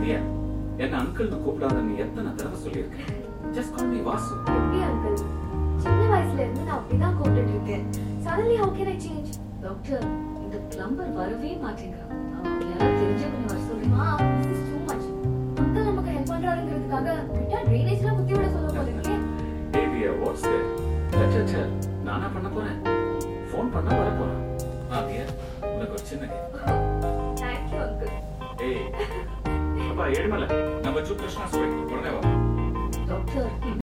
திவ்யா என்ன அங்கிள்னு கூப்பிடாதன்னு எத்தனை தடவை சொல்லியிருக்கேன் ஜஸ்ட் கால் மீ வாசு எப்படி அங்கிள் சின்ன வயசுல இருந்து நான் அப்படிதான் கூப்பிட்டு இருக்கேன் suddenly how can I change doctor இந்த பிளம்பர் வரவே மாட்டேங்கிறான் அவன் யாராவது தெரிஞ்சவங்க வர சொல்லுமா மா this is too much uncle நமக்கு ஹெல்ப் பண்றாருங்கிறதுக்காக விட்டா ட்ரைனேஜ்ல குத்தி விட சொல்ல போல இருக்கே Hey dear, what's that? Let her tell. நானா பண்ண போறேன் ஃபோன் பண்ணா வர போறேன் ஆ dear, உனக்கு ஒரு சின்ன தேங்க் யூ அங்கிள் ஏய் அப்பா ஏழுமலை நம்ம ஜூ கிருஷ்ணா ஸ்கூலுக்கு உடனே வா டாக்டர்